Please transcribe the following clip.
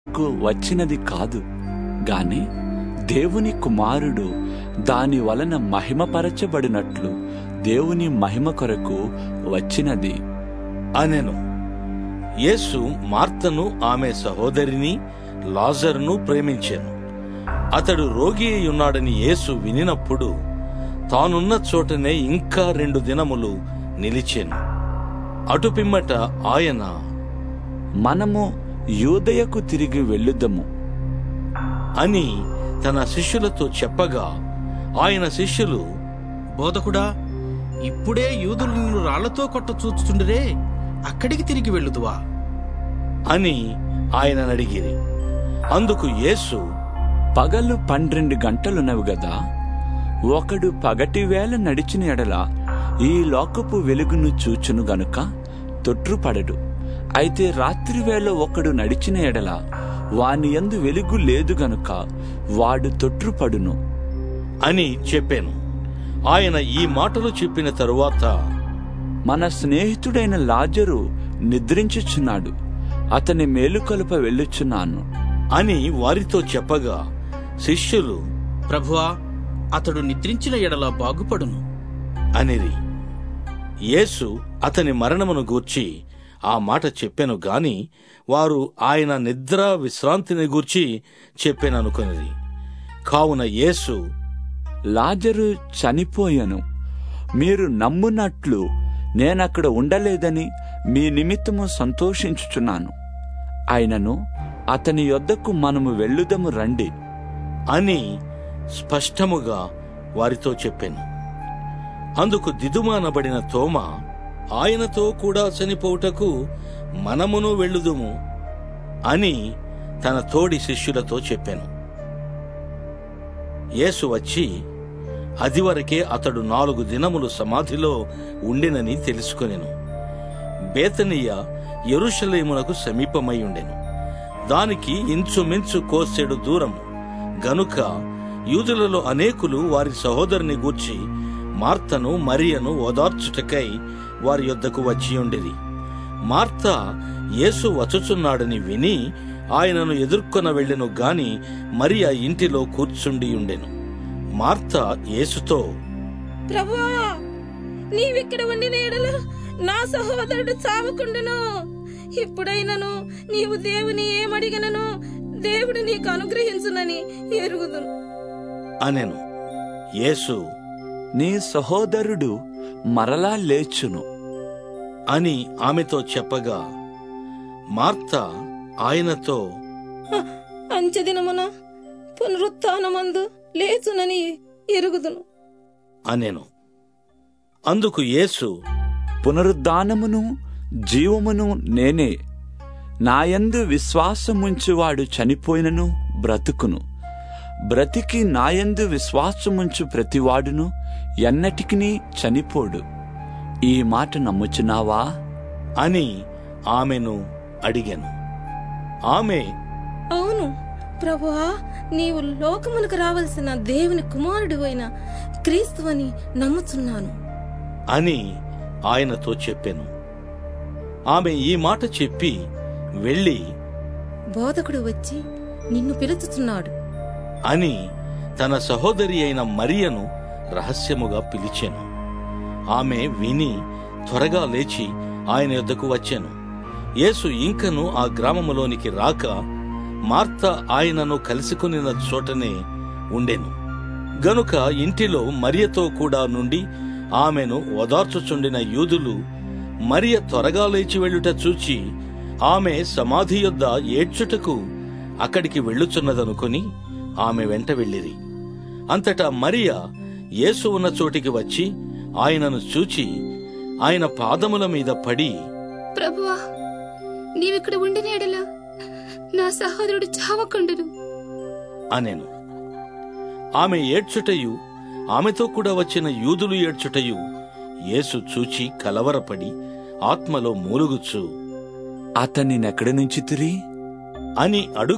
కు వచ్చినది కాదు గాని దేవుని కుమారుడు దాని వలన మహిమపరచబడినట్లు దేవుని మహిమ కొరకు వచ్చినది అనెను యేసు మార్తను ఆమె సహోదరిని లాజరును ప్రేమించెను అతడు రోగి అయి ఉన్నాడని యేసు వినినప్పుడు తానున్న చోటనే ఇంకా రెండు దినములు నిలిచెను అటుపిమ్మట ఆయన మనము యూదయకు తిరిగి వెళ్ళుదము అని తన శిష్యులతో చెప్పగా ఆయన శిష్యులు బోధకుడా ఇప్పుడే యూదులు నిన్ను రాళ్లతో కొట్ట చూచుచుండరే అక్కడికి తిరిగి వెళ్ళుదువా అని ఆయనను అడిగిరి అందుకు యేసు పగలు పన్నెండు గంటలున్నవి గదా ఒకడు పగటి వేళ నడిచిన ఎడల ఈ లోకపు వెలుగును చూచును గనుక తొట్రుపడడు అయితే రాత్రి వేళ ఒకడు నడిచిన ఎడల వాని యందు వెలుగు లేదు గనుక వాడు తొట్రుపడును అని చెప్పాను ఆయన ఈ మాటలు చెప్పిన తరువాత మన స్నేహితుడైన లాజరు నిద్రించుచున్నాడు అతని మేలుకొలుప వెళ్ళుచున్నాను అని వారితో చెప్పగా శిష్యులు ప్రభువా అతడు నిద్రించిన ఎడల బాగుపడును అనిరి యేసు అతని మరణమును గూర్చి ఆ మాట చెప్పెను గాని వారు ఆయన నిద్ర విశ్రాంతిని గూర్చి చెప్పెననుకొనిరి కావున యేసు లాజరు చనిపోయెను మీరు నమ్మునట్లు నేనక్కడ ఉండలేదని మీ నిమిత్తము సంతోషించుచున్నాను అయినను అతని యొద్దకు మనము వెళ్ళుదము రండి అని స్పష్టముగా వారితో చెప్పాను అందుకు దిదుమానబడిన తోమ ఆయనతో కూడా చనిపోవుటకు మనమును వెళ్ళుదుము అని తన తోడి శిష్యులతో చెప్పాను యేసు వచ్చి అదివరకే అతడు నాలుగు దినములు సమాధిలో ఉండినని తెలుసుకొనెను బేతనీయ యెరూషలేమునకు సమీపమై ఉండెను దానికి ఇంచుమించు కోసెడు దూరం గనుక యూదులలో అనేకులు వారి సహోదరుని గూర్చి మార్తను మరియను ఓదార్చుటకై వారి యొద్దకు వచ్చి ఉండిరి మార్త యేసు వచ్చుచున్నాడని విని ఆయనను ఎదుర్కొన వెళ్ళెను గాని మరియ ఇంటిలో కూర్చుండి ఉండెను మార్త యేసుతో ప్రభువా నీవిక్కడ ఉండిన ఎడల నా సహోదరుడు చావకుండును ఇప్పుడైనను నీవు దేవుని ఏమడిగనను దేవుడు నీకు అనుగ్రహించునని ఎరుగుదును అనెను యేసు నీ సహోదరుడు మరలా లేచును అని ఆమెతో చెప్పగా మార్త ఆయనతో అంచెదినమున పునరుత్నమందు లేచునని ఎరుగుదును అనెను అందుకు యేసు పునరుద్ధానమును జీవమును నేనే నాయందు విశ్వాసముంచువాడు చనిపోయినను బ్రతుకును బ్రతికి నాయందు విశ్వాసముంచు ప్రతివాడును ఎన్నటికినీ చనిపోడు ఈ మాట నమ్ముచున్నావా అని ఆమెను అడిగాను ఆమె అవును ప్రభువా నీవు లోకమునకు రావలసిన దేవుని కుమారుడు అయిన క్రీస్తువని నమ్ముచున్నాను అని ఆయనతో చెప్పాను ఆమె ఈ మాట చెప్పి వెళ్ళి బోధకుడు వచ్చి నిన్ను పిలుచుచున్నాడు అని తన సహోదరి అయిన మరియను రహస్యముగా పిలిచాను ఆమె విని త్వరగా లేచి ఆయన యొద్దకు వచ్చాను యేసు ఇంకను ఆ గ్రామములోనికి రాక మార్త ఆయనను కలుసుకునిన చోటనే ఉండెను గనుక ఇంటిలో మరియతో కూడా నుండి ఆమెను ఓదార్చుచుండిన యూదులు మరియ త్వరగా లేచి వెళ్ళుట చూచి ఆమె సమాధి యొద్ద ఏడ్చుటకు అక్కడికి వెళ్ళుచున్నదనుకొని ఆమె వెంట వెళ్ళిరి అంతటా మరియ యేసు ఉన్న చోటికి వచ్చి ఆయనను చూచి ఆయన పాదముల మీద పడి ప్రభువా నీవిక్కడ ఉండిన ఎడల నా సహోదరుడు చావకుండును అనెను ఆమె ఏడ్చుటయు ఆమెతో కూడా వచ్చిన యూదులు ఏడ్చుటయు యేసు చూచి కలవరపడి ఆత్మలో మూలుగుచు అతనినెక్కడి నుంచి తిరిగి అని అడుగ